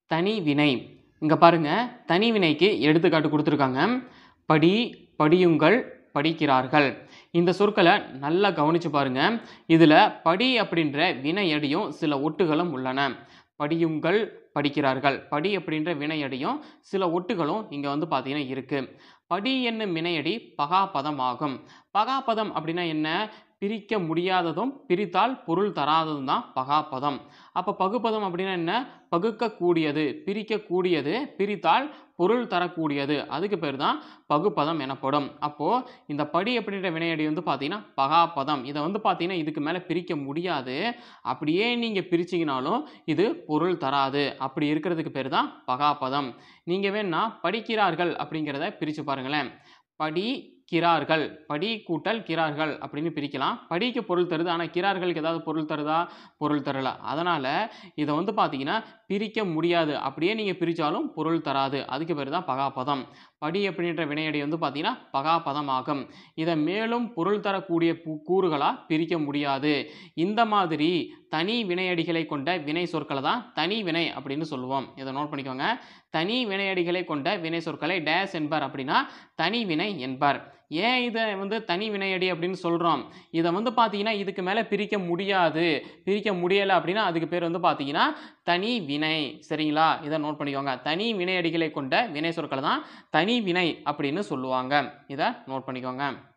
தனி வினை இங்கே பாருங்க தனி வினைக்கு எடுத்துக்காட்டு கொடுத்துருக்காங்க படி படியுங்கள் படிக்கிறார்கள் இந்த சொற்களை நல்லா கவனிச்சு பாருங்க இதில் படி அப்படின்ற வினையடியும் சில ஒட்டுகளும் உள்ளன படியுங்கள் படிக்கிறார்கள் படி அப்படின்ற வினையடியும் சில ஒட்டுகளும் இங்கே வந்து பார்த்தீங்கன்னா இருக்குது படி என்னும் வினையடி பகாபதம் ஆகும் பகாபதம் அப்படின்னா என்ன பிரிக்க முடியாததும் பிரித்தால் பொருள் தராததும் தான் பகாபதம் அப்போ பகுப்பதம் அப்படின்னா என்ன பகுக்கக்கூடியது பிரிக்கக்கூடியது பிரித்தால் பொருள் தரக்கூடியது அதுக்கு பேர் தான் பகுப்பதம் எனப்படும் அப்போது இந்த படி அப்படின்ற வினையடி வந்து பார்த்தீங்கன்னா பகாபதம் இதை வந்து பார்த்தீங்கன்னா இதுக்கு மேலே பிரிக்க முடியாது அப்படியே நீங்கள் பிரிச்சிங்கனாலும் இது பொருள் தராது அப்படி இருக்கிறதுக்கு பேர் தான் பகாபதம் நீங்கள் வேணா படிக்கிறார்கள் அப்படிங்கிறத பிரித்து பாருங்களேன் படி கிரார்கள் படி கூட்டல் கிரார்கள் அப்படின்னு பிரிக்கலாம் படிக்கு பொருள் தருது ஆனால் கிரார்களுக்கு ஏதாவது பொருள் தருதா பொருள் தரல அதனால் இதை வந்து பார்த்தீங்கன்னா பிரிக்க முடியாது அப்படியே நீங்கள் பிரித்தாலும் பொருள் தராது அதுக்கு பேர் தான் பகாபதம் படி அப்படின்ற வினையடி வந்து பார்த்தீங்கன்னா பகாபதம் ஆகும் இதை மேலும் பொருள் தரக்கூடிய பூ- கூறுகளா பிரிக்க முடியாது இந்த மாதிரி தனி வினையடிகளை கொண்ட வினை சொற்களை தான் தனி வினை அப்படின்னு சொல்லுவோம் இதை நோட் பண்ணிக்கோங்க தனி வினையடிகளை கொண்ட வினை சொற்களை டேஸ் என்பர் அப்படின்னா தனி வினை என்பர் ஏன் இதை வந்து தனி வினையடி அப்படின்னு சொல்கிறோம் இதை வந்து பார்த்தீங்கன்னா இதுக்கு மேலே பிரிக்க முடியாது பிரிக்க முடியலை அப்படின்னா அதுக்கு பேர் வந்து பார்த்தீங்கன்னா தனி வினை சரிங்களா இதை நோட் பண்ணிக்கோங்க தனி வினையடிகளை கொண்ட வினை சொற்களை தான் தனி வினை அப்படின்னு சொல்லுவாங்க இதை நோட் பண்ணிக்கோங்க